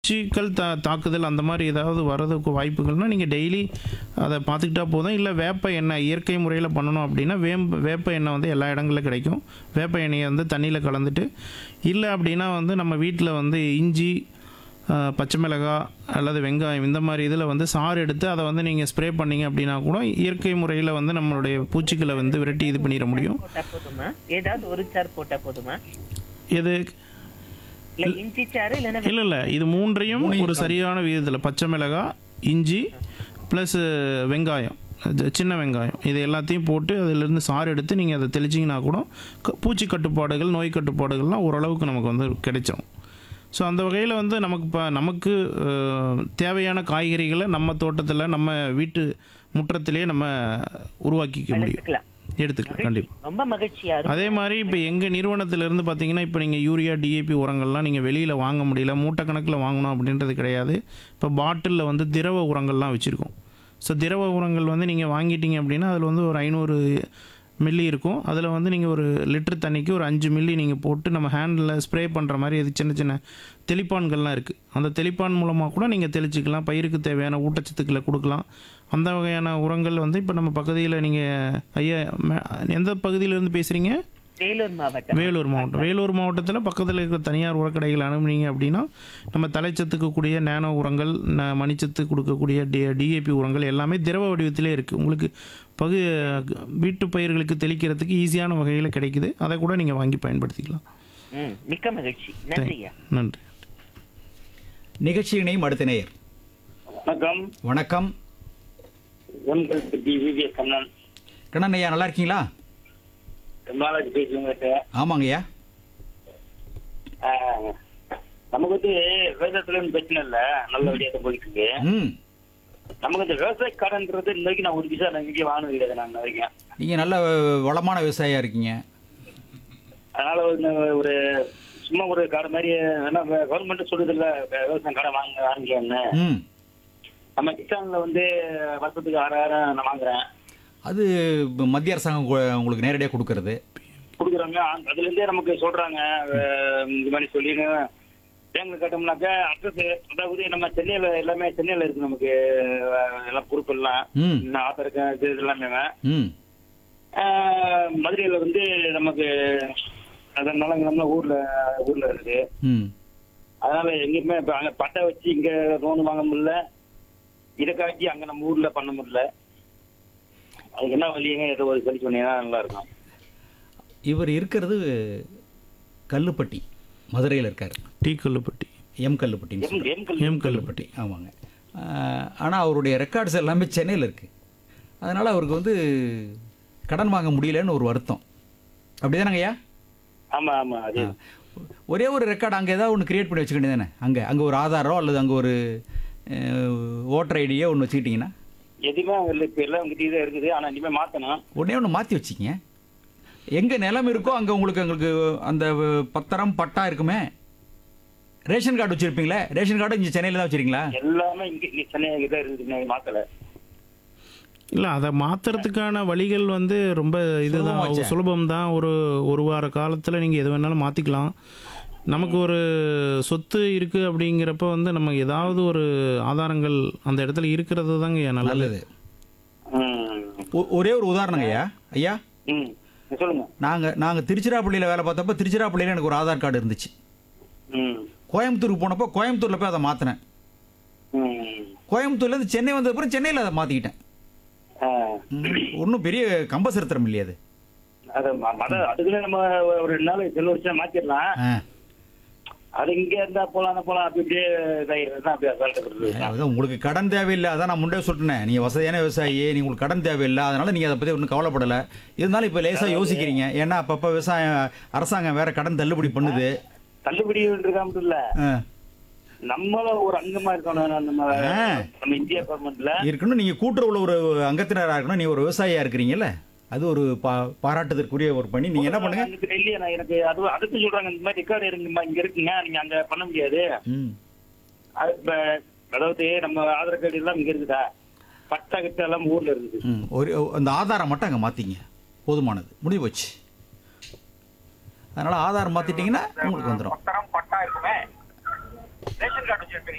பூச்சிகள் தா தாக்குதல் அந்த மாதிரி ஏதாவது வர்றதுக்கு வாய்ப்புகள்னா நீங்கள் டெய்லி அதை பார்த்துக்கிட்டா போதும் இல்லை வேப்ப எண்ணெய் இயற்கை முறையில் பண்ணணும் அப்படின்னா வேம்ப வேப்ப எண்ணெய் வந்து எல்லா இடங்களிலும் கிடைக்கும் வேப்ப எண்ணெயை வந்து தண்ணியில் கலந்துட்டு இல்லை அப்படின்னா வந்து நம்ம வீட்டில் வந்து இஞ்சி ஆ, பச்சை மிளகாய் அல்லது வெங்காயம் இந்த மாதிரி இதில் வந்து சாறு எடுத்து அதை வந்து நீங்கள் ஸ்ப்ரே பண்ணீங்க அப்படின்னா கூட இயற்கை முறையில் வந்து நம்மளுடைய பூச்சிகளை வந்து விரட்டி இது பண்ணிட முடியும் போட்டா போதுமா ஏதாவது ஒரு சார் போட்டா போதுமா இது இல்ல இஞ்சி சாறு இல்லைன்னா இல்லை இல்லை இது மூன்றையும் ஒரு சரியான விதத்தில் பச்சை மிளகாய் இஞ்சி ப்ளஸ் வெங்காயம் அது சின்ன வெங்காயம் இது எல்லாத்தையும் போட்டு அதிலிருந்து சாறு எடுத்து நீங்கள் அதை தெளிச்சிங்கன்னா கூட க- பூச்சி கட்டுப்பாடுகள் நோய் கட்டுப்பாடுகள்லாம் ஓரளவுக்கு நமக்கு வந்து கிடைச்சிரும் ஸோ அந்த வகையில் வந்து நமக்கு இப்போ நமக்கு அஹ், தேவையான காய்கறிகளை நம்ம தோட்டத்தில் நம்ம வீட்டு முற்றத்திலே நம்ம உருவாக்கிக்க முடியும் எடுத்துக்கலாம் எடுத்துக்கலாம் கண்டிப்பாக ரொம்ப மகிழ்ச்சியா இருக்கும் அதே மாதிரி இப்போ எங்கள் நிறுவனத்திலேருந்து பார்த்தீங்கன்னா இப்போ நீங்கள் யூரியா டிஏபி உரங்கள்லாம் நீங்கள் வெளியில் வாங்க முடியல மூட்டை கணக்கில் வாங்கணும் அப்படின்றது கிடையாது இப்போ பாட்டிலில் வந்து திரவ உரங்கள்லாம் வச்சுருக்கோம் ஸோ திரவ உரங்கள் வந்து நீங்கள் வாங்கிட்டீங்க அப்படின்னா அதில் வந்து ஒரு ஐநூறு மில்லி இருக்கும் அதில் வந்து நீங்கள் ஒரு லிட்டர் தண்ணிக்கு ஒரு அஞ்சு மில்லி நீங்கள் போட்டு நம்ம ஹேண்டில் ஸ்ப்ரே பண்ணுற மாதிரி இது சின்ன சின்ன தெளிப்பான்கள்லாம் இருக்குது அந்த தெளிப்பான் மூலமாக கூட நீங்கள் தெளிச்சிக்கலாம் பயிருக்கு தேவையான ஊட்டச்சத்துக்களை கொடுக்கலாம் அந்த வகையான உரங்கள் வந்து இப்போ நம்ம பகுதியில் நீங்கள் ஐயா மே- எந்த பகுதியிலேருந்து பேசுகிறீங்க வேலூர் மாவட்டம் வேலூர் மாவட்டம் வேலூர் மாவட்டத்தில் பக்கத்தில் இருக்கிற தனியார் உரக்கடைகள் அனுப்புனீங்க அப்படின்னா நம்ம தலைச்சத்துக்கு கூடிய நேனோ உரங்கள் ந- மணிச்சத்து கொடுக்கக்கூடிய டி டிஏபி உரங்கள் எல்லாமே திரவ வடிவத்திலே இருக்குது உங்களுக்கு பகு வீட்டு பயிர்களுக்கு தெளிக்கிறதுக்கு ஈஸியான வகையில் கிடைக்குது அதை கூட நீங்கள் வாங்கி பயன்படுத்திக்கலாம் ம், மிக்க மகிழ்ச்சி நன்றியா நன்றி நிகழ்ச்சியினையும் அடுத்த நேயர் வணக்கம் வணக்கம் ஒன்பது பற்றி விவிய கண்ணன் கண்ணன் ஐயா நல்லா இருக்கீங்களா ரொம்ப நாளாச்சு பேசி உங்ககிட்ட ஆமாங்க ஐயா ஆஹ், நமக்கு வந்து விவசாயத்துல ஒண்ணும் பிரச்சனை இல்ல நல்ல வழியாக போயிட்டு இருக்கு ம் நமக்கு இந்த விவசாய கடன்ன்றது இன்ன வரைக்கும் நான் ஒரு பைசா நான் இங்கே வாங்கினது கிடையாது நான் இன்ன வரைக்கும் நீங்கள் நல்ல வளமான விவசாயியா இருக்கீங்க அதனால வந்து ஒரு சும்மா ஒரு கடை மாதிரி ஏன்னா கவர்மெண்ட் சொல்லுது இல்ல விவசாயம் கடை வாங்க வாங்கிக்கன்னு ம் நம்ம கிசான்ல வந்து வருஷத்துக்கு ஆறாயிரம் நான் வாங்குறேன் அது இப்ப மத்திய அரசாங்கம் கு- உங்களுக்கு நேரடியாக கொடுக்கறது கொடுக்குறாங்க அந்த- அதுல இருந்தே நமக்கு சொல்றாங்க அஹ், இந்த மாதிரி சொல்லி பேங்க்ல கட்டோம்னாக்க அட்ரஸ் அதாவது நம்ம சென்னையில எல்லாமே சென்னையில இருக்கு நமக்கு அஹ், எல்லாம் பொறுப்பு எல்லாம் ம் இன்னும் ஆதார் கார்டு இது எல்லாமே ம் அஹ், மதுரையில வந்து நமக்கு அதனால நம்ம ஊர்ல ஊர்ல இருக்கு ம் அதனால எங்கேயுமே இப்ப அங்க பட்டை வச்சு இங்க லோன் வாங்க முடியல இதை காட்டி அங்க நம்ம ஊர்ல பண்ண முடியல அதுக்கு என்ன வழியுங்க ஏதோ ஒரு சொல்லி சொன்னீங்கன்னா நல்லா இருக்கும் இவர் இருக்கிறது கல்லுப்பட்டி மதுரையில் இருக்கார் டீ கல்லுப்பட்டி எம் கல்லுப்பட்டின்னு எம் சொல்றாங்க. எம் கல்வி எம் கல்லுப்பட்டி ஆமாங்க ஆனால் அவருடைய ரெக்கார்ட்ஸ் எல்லாமே சென்னையில் இருக்குது அதனால் அவருக்கு வந்து கடன் வாங்க முடியலன்னு ஒரு வருத்தம் அப்படிதானங்க ஐயா ஆமா ஆமா அது ஒரே ஒரு ரெக்கார்டு அங்கே ஏதாவது ஒன்று கிரியேட் பண்ணி வச்சுக்க தானே அங்கே அங்கே ஒரு ஆதாரம் அல்லது அங்கே ஒரு ஓட்டர் ஐடியோ ஒன்று வச்சுக்கிட்டிங்கன்னா எதுவுமே இல்லை இப்ப எல்லாம் உங்ககிட்ட தான் இருக்குது ஆனா இனிமே மாத்தணும் உடனே ஒன்று மாற்றி வச்சுக்கிங்க எங்கே நிலம் இருக்கோ அங்கே உங்களுக்கு உங்களுக்கு அந்த பத்திரம் பட்டா இருக்குமே ரேஷன் கார்டு வச்சுருப்பீங்களே ரேஷன் கார்டு இங்கே சென்னையில் தான் வச்சுருக்கீங்களா எல்லாமே இங்க இங்க சென்னை தான் இருக்குது இன்னும் மாத்தல இல்லை அதை மாற்றுறதுக்கான வழிகள் வந்து ரொம்ப இதுதான் சுலபமாச்சே. சுலபம் தான் ஒரு ஒரு வார காலத்தில் நீங்கள் எது வேணாலும் மாற்றிக்கலாம் நமக்கு ஒரு சொத்து இருக்குது அப்படிங்கிறப்ப வந்து நம்ம ஏதாவது ஒரு ஆதாரங்கள் அந்த இடத்துல இருக்கிறது தாங்க நல்லது நல்லது ம். ஒ- ஒரே ஒரு உதாரணங்க ஐயா ஐயா ம் சொல்லுங்க நாங்கள் நாங்கள் திருச்சிராப்பள்ளியில் வேலை பார்த்தப்ப திருச்சிராப்பள்ளியில் எனக்கு ஒரு ஆதார் கார்டு இருந்துச்சு ம் கோயம்புத்தூருக்கு போனப்போ கோயம்புத்தூரில் போய் அதை மாற்றினேன் ம் கோயம்புத்தூர்லேருந்து சென்னை வந்ததுக்கப்புறம் சென்னையில் அதை மாற்றிக்கிட்டேன் ஆ. ஒன்றும் பெரிய கம்பசரித்திரம் இல்லையா அது அது ம- மத அதுக்குள்ள நம்ம ஒரு ரெண்டு நாள் செல்ல வருஷம் மாத்திடலாம் ஆ அது இங்க இருந்தா போலாம் போலாம் அப்படி இப்படியே இதாகிறது தான் அப்படியே அசால்ட்டு அதான் உங்களுக்கு கடன் தேவையில்லை அதான் நான் முன்னே சொல்லிட்டேன் நீங்கள் வசதியான விவசாயி நீங்கள் உங்களுக்கு கடன் தேவையில்லை அதனால நீங்கள் அதை பற்றி ஒன்றும் கவலைப்படலை இருந்தாலும் இப்போ லேசாக யோசிக்கிறீங்க ஏன்னா அப்பப்போ விவசாயம் அரசாங்கம் வேற கடன் தள்ளுபடி பண்ணுது தள்ளுபடி இருக்காம இல்ல ஆ. நம்மளும் ஒரு அங்கமா இருக்கணும் நம்ம ஆ. நம்ம இந்தியா கவர்மெண்ட்ல இருக்கணும் நீங்கள் கூட்டுறவுல ஒரு அங்கத்தினராக இருக்கணும் நீங்கள் ஒரு விவசாயியாக இருக்கிறீங்கல்ல அது ஒரு பா பாராட்டுதற்குரிய ஒரு பணி நீங்கள் என்ன பண்ணுங்க எனக்கு இல்லையா நான் எனக்கு அது அதுக்கு சொல்றாங்க இந்த மாதிரி ரெக்கார்டு இருக்குமா இங்க இருக்குங்க நீங்க அங்க பண்ண முடியாது ம் அது இப்ப அதாவது நம்ம ஆதார் கார்டு எல்லாம் இங்க இருக்குதா பட்டா கிட்ட எல்லாம் ஊர்ல இருக்குது ம் ஒரு அந்த ஆதாரம் மட்டும் அங்கே மாற்றிங்க போதுமானது முடிவு போச்சு அதனால் ஆதாரம் மாற்றிட்டீங்கன்னா உங்களுக்கு வந்துடும் பட்டா இருக்குமே ரேஷன் கார்டு வச்சிருப்பீங்க